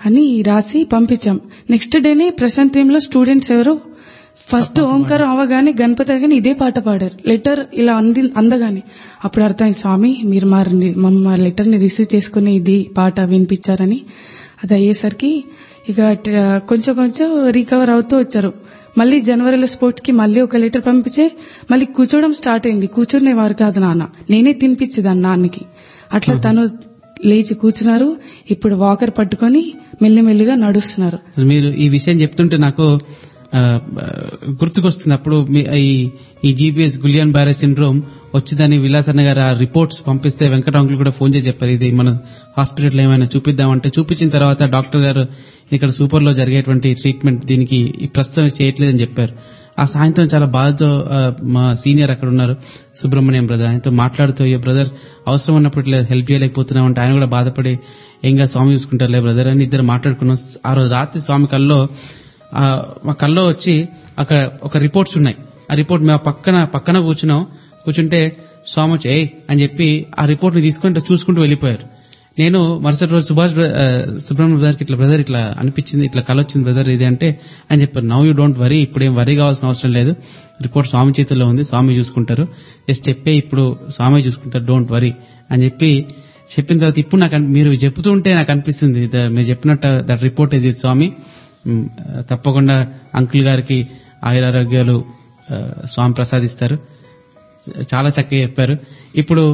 అని రాసి పంపించాం నెక్స్ట్ డేనే ప్రశాంత్ లో స్టూడెంట్స్ ఎవరు ఫస్ట్ ఓంకారం అవగానే గణపతి అవగానే ఇదే పాట పాడారు లెటర్ ఇలా అంది అందగానే అప్పుడు అర్థమైంది స్వామి మీరు మా మా లెటర్ ని రిసీవ్ చేసుకుని ఇది పాట వినిపించారని అది అయ్యేసరికి ఇక ట- కొంచెం కొంచెం రికవర్ అవుతూ వచ్చారు మళ్ళీ జనవరిలో స్పోర్ట్స్ కి మళ్ళీ ఒక లెటర్ పంపించే మళ్ళీ కూర్చోవడం స్టార్ట్ అయింది కూర్చునేవారు కాదు నాన్న నేనే తినిపించేదాన్ని నాన్నకి అట్లా తను లేచి కూర్చున్నారు ఇప్పుడు వాకర్ పట్టుకొని మెల్లిమెల్లిగా నడుస్తున్నారు మీరు ఈ విషయం చెప్తుంటే నాకు ఆ, గుర్తుకొస్తుంది అప్పుడు మీ- ఈ ఈ జీబీఎస్ గులియన్ బ్యారే సిండ్రోమ్ వచ్చిందని విలాసన్న గారు ఆ రిపోర్ట్స్ పంపిస్తే వెంకట అంకుల్ కూడా ఫోన్ చేసి చెప్పారు ఇది మన హాస్పిటల్లో ఏమైనా చూపిద్దామంటే చూపించిన తర్వాత డాక్టర్ గారు ఇక్కడ సూపర్ లో జరిగేటువంటి ట్రీట్మెంట్ దీనికి ఈ ప్రస్తుతం చేయట్లేదని చెప్పారు ఆ సాయంత్రం చాలా బాధతో ఆ, మా సీనియర్ అక్కడ ఉన్నారు సుబ్రహ్మణ్యం బ్రదర్ ఆయనతో మాట్లాడుతూ అయ్యో బ్రదర్ అవసరం ఉన్నప్పుడు ఇట్లా హెల్ప్ చేయలేకపోతున్నాం అంటే ఆయన కూడా బాధపడి ఏంగా స్వామి చూసుకుంటారులే బ్రదర్ అని ఇద్దరు మాట్లాడుకున్నాం ఆ రోజు రాత్రి స్వామి కల్లో ఆ, మా కల్లో వచ్చి అక్కడ ఒక రిపోర్ట్స్ ఉన్నాయి ఆ రిపోర్ట్ మేము పక్కన పక్కన కూర్చున్నాం కూర్చుంటే స్వామి వచ్చి ఏయ్ అని చెప్పి ఆ రిపోర్ట్ ని తీసుకుంటూ చూసుకుంటూ వెళ్ళిపోయారు నేను మరుసటి రోజు సుభాష్ బ్ర- ఆ, సుబ్రహ్మణ్య బ్రదర్కి ఇట్లా బ్రదర్ ఇట్లా అనిపించింది ఇట్లా కల వచ్చింది బ్రదర్ ఇది అంటే అని చెప్పారు నవ్ యూ డోంట్ వరీ ఇప్పుడు ఏం వరీ కావాల్సిన అవసరం లేదు రిపోర్ట్ స్వామి చేతుల్లో ఉంది స్వామి చూసుకుంటారు జస్ట్ చెప్పే ఇప్పుడు స్వామి చూసుకుంటారు డోంట్ వరీ అని చెప్పి చెప్పిన తర్వాత ఇప్పుడు నాకు అన్- మీరు చెప్తూ ఉంటే నాకు అనిపిస్తుంది ద- మీరు చెప్పినట్టు దట్ రిపోర్ట్ ఇస్ స్వామి మ్, తప్పకుండా అంకుల్ గారికి ఆయురారోగ్యాలు ఆ, స్వామి ప్రసాదిస్తారు చాలా చక్కగా చెప్పారు ఇప్పుడు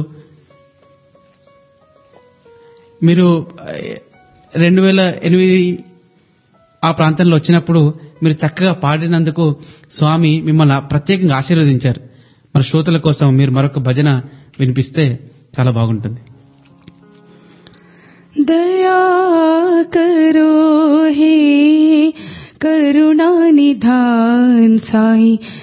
మీరు రెండు వేల ఎనిమిది ఆ ప్రాంతంలో వచ్చినప్పుడు మీరు చక్కగా పాడినందుకు స్వామి మిమ్మల్ని ప్రత్యేకంగా ఆశీర్వదించారు మన శ్రోతల కోసం మీరు మరొక భజన వినిపిస్తే చాలా బాగుంటుంది दया करो हे करुणा निधान साई